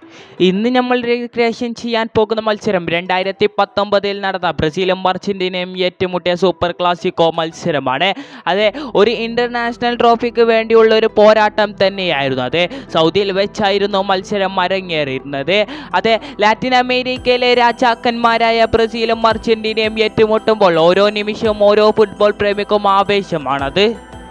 ഇന്ന് നമ്മൾ ക്രിയേഷൻ ചെയ്യാൻ പോകുന്ന മത്സരം രണ്ടായിരത്തി പത്തൊമ്പതിൽ നടന്ന ബ്രസീലും അർജന്റീനയും ഏറ്റുമുട്ടിയ സൂപ്പർ ക്ലാസിക്കോ മത്സരമാണ് അതെ ഒരു ഇന്റർനാഷണൽ ട്രോഫിക്ക് വേണ്ടിയുള്ള ഒരു പോരാട്ടം തന്നെയായിരുന്നു അതെ സൗദിയിൽ വെച്ചായിരുന്നു മത്സരം അരങ്ങേറിയിരുന്നത് അതെ ലാറ്റിൻ അമേരിക്കയിലെ രാജാക്കന്മാരായ ബ്രസീലും അർജന്റീനയും ഏറ്റുമുട്ടുമ്പോൾ ഓരോ നിമിഷവും ഓരോ ഫുട്ബോൾ പ്രേമിക്കും ആവേശമാണത്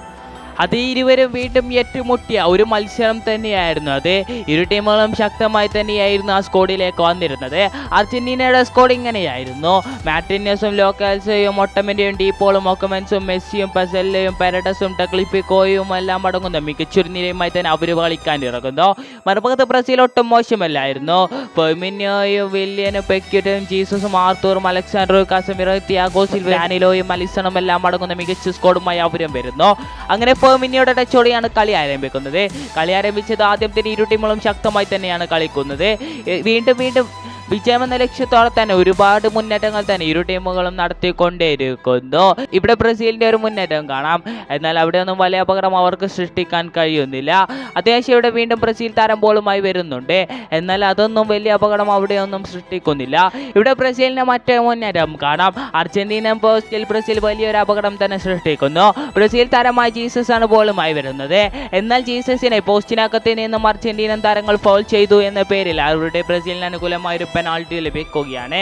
അത് ഇരുവരും വീണ്ടും ഏറ്റുമുട്ടിയ ഒരു മത്സരം തന്നെയായിരുന്നു അത് ഇരു ടീമുകളും ശക്തമായി തന്നെയായിരുന്നു ആ സ്കോഡിലേക്ക് വന്നിരുന്നത് അർജന്റീനയുടെ സ്കോഡ് ഇങ്ങനെയായിരുന്നു മാറ്റിനസും ലോക്കാൽസയും ഒട്ടമിൻ്റെയും ഡീപ്പോളും ഒക്കമൻസും മെസ്സിയും പെസല്ലയും പെരഡസും ടെക്ലിപ്പിക്കോയും എല്ലാം അടങ്ങുന്ന മികച്ചൊരു നിരയുമായി തന്നെ അവർ കളിക്കാൻ ഇറങ്ങുന്നു മറുപക്കത്ത് ബ്രസീൽ ഒട്ടും മോശമല്ലായിരുന്നു ഫെമിനോയും വില്യനും പെക്യുറ്റും ജീസസും ആർത്തൂറും അലക്സാണ്ടറും കാസമിറോ തിയാഗോ സിൽവ ഡാനിലോയും അലിസണും എല്ലാം അടങ്ങുന്ന മികച്ച സ്കോഡുമായി അവരും വരുന്നു അങ്ങനെ ഫെർമിനിയുടെ ടച്ചോടെയാണ് കളി ആരംഭിക്കുന്നത് കളി ആരംഭിച്ചത് ആദ്യം തന്നെ ഇരു ടീമുകളും ശക്തമായി തന്നെയാണ് കളിക്കുന്നത് എ, വീണ്ടും വീണ്ടും വിജയമെന്ന ലക്ഷ്യത്തോടെ തന്നെ ഒരുപാട് മുന്നേറ്റങ്ങൾ തന്നെ ഇരു ടീമുകളും നടത്തിക്കൊണ്ടേയിരിക്കുന്നു ഇവിടെ ബ്രസീലിന്റെ ഒരു മുന്നേറ്റം കാണാം എന്നാൽ അവിടെ ഒന്നും വലിയ അപകടം അവർക്ക് സൃഷ്ടിക്കാൻ കഴിയുന്നില്ല അത്യാവശ്യം ഇവിടെ വീണ്ടും ബ്രസീൽ താരം ബോളുമായി വരുന്നുണ്ട് എന്നാൽ അതൊന്നും വലിയ അപകടം അവിടെ ഒന്നും സൃഷ്ടിക്കുന്നില്ല ഇവിടെ ബ്രസീലിന്റെ മറ്റേ മുന്നേറ്റം കാണാം അർജന്റീന പോസ്റ്റിൽ ബ്രസീൽ വലിയൊരു അപകടം തന്നെ സൃഷ്ടിക്കുന്നു ബ്രസീൽ താരമായ ജീസസ് ആണ് ബോളുമായി വരുന്നത് എന്നാൽ ജീസസിനെ പോസ്റ്റിനകത്ത് നിന്നും അർജന്റീനൻ താരങ്ങൾ ഫൗൾ ചെയ്തു എന്ന പേരിൽ അവരുടെ ബ്രസീലിന് അനുകൂലമായ ഒരു പെനാൾട്ടി ലഭിക്കുകയാണ്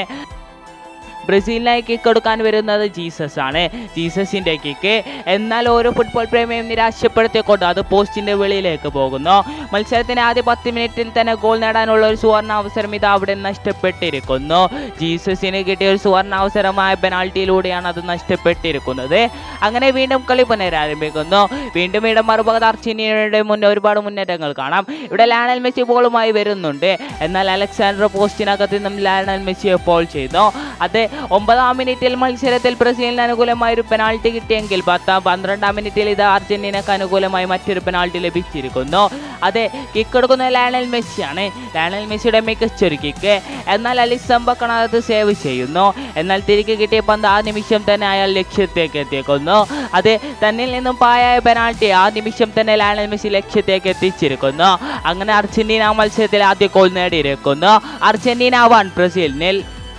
ബ്രസീലിനായി കിക്ക് കൊടുക്കാൻ വരുന്നത് ജീസസ് ആണ് ജീസസിന്റെ കിക്ക് എന്നാൽ ഓരോ ഫുട്ബോൾ പ്രേമിയും നിരാശപ്പെടുത്തിക്കൊണ്ട് അത് പോസ്റ്റിന്റെ വെളിയിലേക്ക് പോകുന്നു മത്സരത്തിന് ആദ്യ പത്ത് മിനിറ്റിൽ തന്നെ ഗോൾ നേടാനുള്ള ഒരു സുവർണ അവസരം ഇത് അവിടെ നഷ്ടപ്പെട്ടിരിക്കുന്നു ജീസസിന് കിട്ടിയ ഒരു സുവർണ അവസരമായ പെനാൾട്ടിയിലൂടെയാണ് അത് നഷ്ടപ്പെട്ടിരിക്കുന്നത് അങ്ങനെ വീണ്ടും കളി പുനരാരംഭിക്കുന്നു വീണ്ടും ഇവിടെ മറുപകത്ത് അർജന്റീനയുടെ മുന്നേ ഒരുപാട് മുന്നേറ്റങ്ങൾ കാണാം ഇവിടെ ലാനൽ മെസ്സി ബോളുമായി വരുന്നുണ്ട് എന്നാൽ അലക്സാണ്ടർ പോസ്റ്റിനകത്ത് നിന്നും ലാനൽ മെസ്സിയെ ഫോൾ ചെയ്തു അത് ഒമ്പതാം മിനിറ്റിൽ മത്സരത്തിൽ ബ്രസീലിന് അനുകൂലമായ ഒരു പെനാൾട്ടി കിട്ടിയെങ്കിൽ പത്താം പന്ത്രണ്ടാം മിനിറ്റിൽ ഇത് അർജന്റീനക്ക് അനുകൂലമായി മറ്റൊരു പെനാൾട്ടി ലഭിച്ചിരിക്കുന്നു അതെ കിക്ക് എടുക്കുന്ന ലാനൽ മെസ്സിയാണ് ലാനൽ മെസ്സിയുടെ മികച്ചൊരു കിക്ക് എന്നാൽ അലിസം ബക്കണത് സേവ് ചെയ്യുന്നു എന്നാൽ തിരികെ കിട്ടിയ പന്ത് ആ നിമിഷം തന്നെ അയാൾ ലക്ഷ്യത്തേക്ക് എത്തിക്കുന്നു അത് തന്നിൽ നിന്നും പായായ പെനാൾട്ടി ആ നിമിഷം തന്നെ ലാനൽ മെസ്സി ലക്ഷ്യത്തേക്ക് എത്തിച്ചിരിക്കുന്നു അങ്ങനെ അർജന്റീന മത്സരത്തിൽ ആദ്യ ഗോൾ നേടിയിരിക്കുന്നു അർജന്റീന വൺ ബ്രസീൽ നിൽ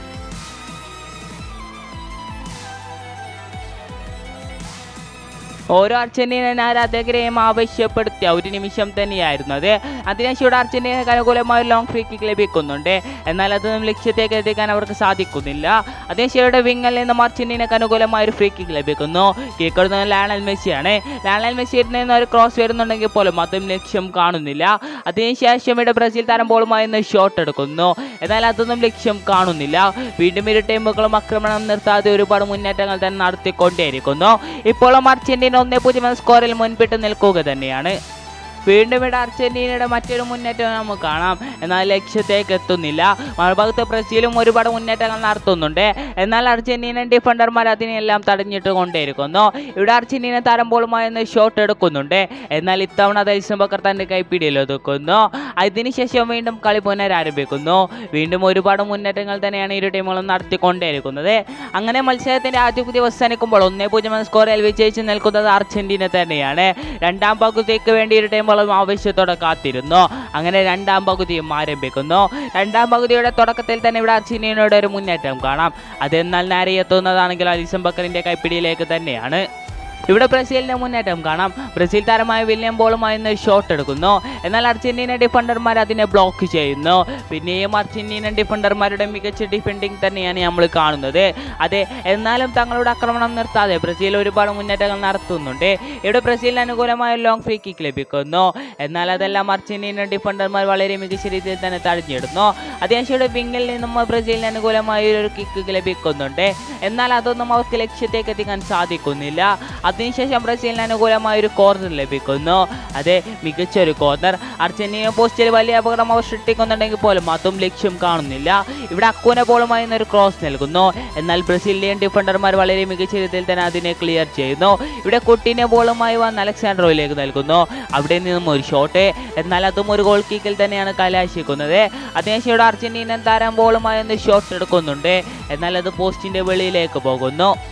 ഓരോ അർജന്റീനൻ ആരാധകരെയും ആവശ്യപ്പെടുത്തിയ ഒരു നിമിഷം തന്നെയായിരുന്നു അത് അതിനുശേഷം ഇവിടെ അർജന്റീനക്ക് അനുകൂലമായ ഒരു ലോങ് ഫ്രീ കിക്ക് ലഭിക്കുന്നുണ്ട് എന്നാൽ അതൊന്നും ലക്ഷ്യത്തേക്ക് എത്തിക്കാൻ അവർക്ക് സാധിക്കുന്നില്ല അതിനുശേഷം ഇവിടെ വിങ്ങിൽ നിന്നും അർജന്റീനക്ക് അനുകൂലമായ ഒരു ഫ്രീ കിക്ക് ലഭിക്കുന്നു കിക്ക് എടുക്കുന്നത് ലാണൽ മെസ്സിയാണ് ലാണൽ മെസ്സിയിൽ നിന്ന് ഒരു ക്രോസ് വരുന്നുണ്ടെങ്കിൽ പോലും അതും ലക്ഷ്യം കാണുന്നില്ല അതിനുശേഷം ഇവിടെ ബ്രസീൽ താരം ബോളുമായി നിന്ന് ഷോട്ട് എടുക്കുന്നു എന്നാൽ അതൊന്നും ലക്ഷ്യം കാണുന്നില്ല വീണ്ടും ഇരു ടീമുകളും ആക്രമണം നിർത്താതെ ഒരുപാട് മുന്നേറ്റങ്ങൾ തന്നെ നടത്തിക്കൊണ്ടേയിരിക്കുന്നു ഇപ്പോഴും അർജന്റീന ഒന്നേ പൂജ്യം എന്ന സ്കോറിൽ മുൻപിട്ട് നിൽക്കുക തന്നെയാണ് വീണ്ടും ഇവിടെ അർജന്റീനയുടെ മറ്റൊരു മുന്നേറ്റം നമുക്ക് കാണാം എന്നാൽ ലക്ഷ്യത്തേക്ക് എത്തുന്നില്ല മറുഭാഗത്ത് ബ്രസീലും ഒരുപാട് മുന്നേറ്റങ്ങൾ നടത്തുന്നുണ്ട് എന്നാൽ അർജന്റീനൻ ഡിഫൻഡർമാർ അതിനെല്ലാം തടഞ്ഞിട്ട് കൊണ്ടേയിരിക്കുന്നു ഇവിടെ അർജന്റീന താരം ബോളുമായി ഒന്ന് ഷോട്ട് എടുക്കുന്നുണ്ട് എന്നാൽ ഇത്തവണ ദൈസംബക്കർ തന്റെ കൈപ്പിടിയിൽ ഒതുക്കുന്നു അതിനുശേഷം വീണ്ടും കളി പുനരാരംഭിക്കുന്നു വീണ്ടും ഒരുപാട് മുന്നേറ്റങ്ങൾ തന്നെയാണ് ഇരു ടീമുകളും നടത്തിക്കൊണ്ടേയിരിക്കുന്നത് അങ്ങനെ മത്സരത്തിന്റെ ആദ്യ പകുതി അവസാനിക്കുമ്പോൾ ഒന്നേ പൂജ്യം എന്ന സ്കോറിൽ വിജയിച്ച് നിൽക്കുന്നത് അർജന്റീന തന്നെയാണ് രണ്ടാം പകുതിക്ക് വേണ്ടി ഇരു ടീമുകളും ആവശ്യത്തോടെ കാത്തിരുന്നു അങ്ങനെ രണ്ടാം പകുതിയും ആരംഭിക്കുന്നു രണ്ടാം പകുതിയുടെ തുടക്കത്തിൽ തന്നെ ഇവിടെ അർജന്റീനയുടെ ഒരു മുന്നേറ്റം കാണാം അതെന്നാൽ നേരെ എത്തുന്നതാണെങ്കിൽ അലിസം ബക്കറിന്റെ കൈപ്പിടിയിലേക്ക് തന്നെയാണ് ഇവിടെ ബ്രസീലിന്റെ മുന്നേറ്റം കാണാം ബ്രസീൽ താരമായ വില്യം ബോളുമായി നിന്ന് ഷോട്ട് എടുക്കുന്നു എന്നാൽ അർജന്റീന ഡിഫൻഡർമാർ അതിനെ ബ്ലോക്ക് ചെയ്യുന്നു പിന്നെയും അർജന്റീനൻ ഡിഫൻഡർമാരുടെ മികച്ച ഡിഫെൻഡിങ് തന്നെയാണ് നമ്മൾ കാണുന്നത് അതെ എന്നാലും തങ്ങളുടെ ആക്രമണം നിർത്താതെ ബ്രസീൽ ഒരുപാട് മുന്നേറ്റങ്ങൾ നടത്തുന്നുണ്ട് ഇവിടെ ബ്രസീലിന് അനുകൂലമായ ലോങ് ഫ്രീ കിക്ക് ലഭിക്കുന്നു എന്നാൽ അതെല്ലാം അർജന്റീനൻ ഡിഫൻഡർമാർ വളരെ മികച്ച രീതിയിൽ തന്നെ തടഞ്ഞിടുന്നു അതിനുശേഷം ഇവിടെ വിങ്ങിൽ നിന്നും ബ്രസീലിന് അനുകൂലമായ ഒരു കിക്ക് ലഭിക്കുന്നുണ്ട് എന്നാൽ അതൊന്നും അവർക്ക് ലക്ഷ്യത്തേക്ക് എത്തിക്കാൻ സാധിക്കുന്നില്ല അതിനുശേഷം ബ്രസീലിന് അനുകൂലമായ ഒരു കോർണർ ലഭിക്കുന്നു അതെ മികച്ച ഒരു കോർണർ അർജന്റീന പോസ്റ്റിൽ വലിയ അപകടം അവർ സൃഷ്ടിക്കുന്നുണ്ടെങ്കിൽ പോലും അതും ലക്ഷ്യം കാണുന്നില്ല ഇവിടെ അക്കൂന ബോളുമായി ഒരു ക്രോസ് നൽകുന്നു എന്നാൽ ബ്രസീലിയൻ ഡിഫൻഡർമാർ വളരെ മികച്ച രീതിയിൽ തന്നെ അതിനെ ക്ലിയർ ചെയ്യുന്നു ഇവിടെ കുട്ടീനെ ബോളുമായി വന്ന് അലക്സാൻഡ്രോയിലേക്ക് നൽകുന്നു അവിടെ നിന്നും ഒരു ഷോട്ട് എന്നാൽ അതും ഒരു ഗോൾ കിക്കിൽ തന്നെയാണ് കലാശിക്കുന്നത് അതിനുശേഷം ഇവിടെ അർജന്റീനൻ താരം ബോളുമായി ഒന്ന് ഷോട്ട് എടുക്കുന്നുണ്ട് എന്നാൽ അത് പോസ്റ്റിന്റെ വെളിയിലേക്ക് പോകുന്നു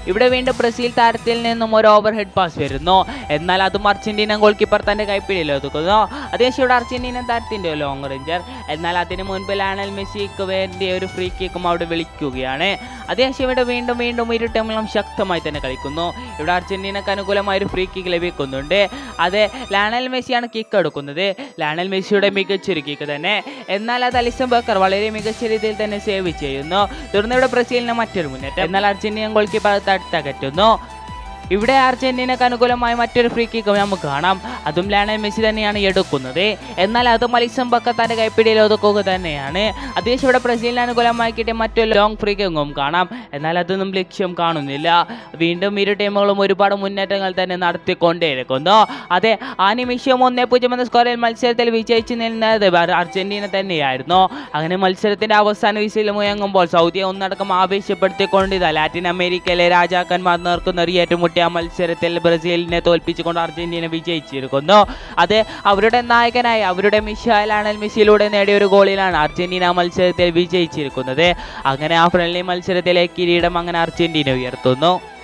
ഇവിടെ വീണ്ടും ബ്രസീൽ താരത്തിൽ നിന്നും ഒരു ഓവർ ഹെഡ് പാസ് വരുന്നു എന്നാൽ അതും അർജന്റീന ഗോൾ കീപ്പർ തന്റെ കൈപ്പിടിയിൽ ഒതുക്കുന്നു അതേശം ഇവിടെ അർജന്റീന താരത്തിന്റെ ലോങ് റേഞ്ചർ എന്നാൽ അതിന് മുൻപ് ലാണൽ മെസ്സിക്ക് വേണ്ടി ഒരു ഫ്രീ കിക്കും അവിടെ വിളിക്കുകയാണ് അതേശം ഇവിടെ വീണ്ടും വീണ്ടും ഇരു ടീമുകളും ശക്തമായി തന്നെ കളിക്കുന്നു ഇവിടെ അർജന്റീനക്ക് അനുകൂലമായ ഒരു ഫ്രീ കിക്ക് ലഭിക്കുന്നുണ്ട് അത് ലാണൽ മെസ്സിയാണ് കിക്ക് എടുക്കുന്നത് ലാണൽ മെസ്സിയുടെ മികച്ചൊരു കിക്ക് തന്നെ എന്നാൽ അത് അലിസൺ ബക്കർ വളരെ മികച്ച രീതിയിൽ തന്നെ സേവ് ചെയ്യുന്നു തുടർന്ന് ഇവിടെ ബ്രസീലിന് മറ്റൊരു മുന്നേറ്റം എന്നാൽ അർജന്റീന ഗോൾ കീപ്പർ തടുത്തകറ്റുന്നു ഇവിടെ അർജന്റീനക്ക് അനുകൂലമായി മറ്റൊരു ഫ്രീ കിക്ക് നമുക്ക് കാണാം അതും ലയണൽ മെസ്സി തന്നെയാണ് എടുക്കുന്നത് എന്നാൽ അത് മലിസം ബക്കത്താൻ്റെ കൈപ്പിടിയിൽ ഒതുക്കുക തന്നെയാണ് അതേശം ഇവിടെ ബ്രസീലിന് അനുകൂലമായി കിട്ടിയ മറ്റൊരു ലോങ് ഫ്രീ കിക്കും കാണാം എന്നാൽ അതൊന്നും ലക്ഷ്യം കാണുന്നില്ല വീണ്ടും ഇരു ടീമുകളും ഒരുപാട് മുന്നേറ്റങ്ങൾ തന്നെ നടത്തിക്കൊണ്ടേയിരിക്കുന്നു അതെ ആ നിമിഷം ഒന്നേ പൂജ്യം എന്ന സ്കോറിൽ മത്സരത്തിൽ വിജയിച്ചു നിന്നത് അർ- അർജന്റീന തന്നെയായിരുന്നു അങ്ങനെ മത്സരത്തിന്റെ അവസാന വിസിൽ മുയങ്ങുമ്പോൾ സൗദിയെ ഒന്നടക്കം ആവേശപ്പെടുത്തിക്കൊണ്ട് ഇതാ ലാറ്റിൻ അമേരിക്കയിലെ രാജാക്കന്മാർ നേർക്കുന്ന ഒരു ഏറ്റുമുട്ടിയ മത്സരത്തിൽ ബ്രസീലിനെ തോൽപ്പിച്ചുകൊണ്ട് അർജന്റീന വിജയിച്ചിരിക്കുന്നു അത് അവരുടെ നായകനായ അവരുടെ മിഷാലാണൽ മെസ്സിയിലൂടെ നേടിയ ഒരു ഗോളിലാണ് അർജന്റീന മത്സരത്തിൽ വിജയിച്ചിരിക്കുന്നത് അങ്ങനെ ആ ഫ്രണ്ട്ലി മത്സരത്തിലെ കിരീടം അങ്ങനെ അർജന്റീന ഉയർത്തുന്നു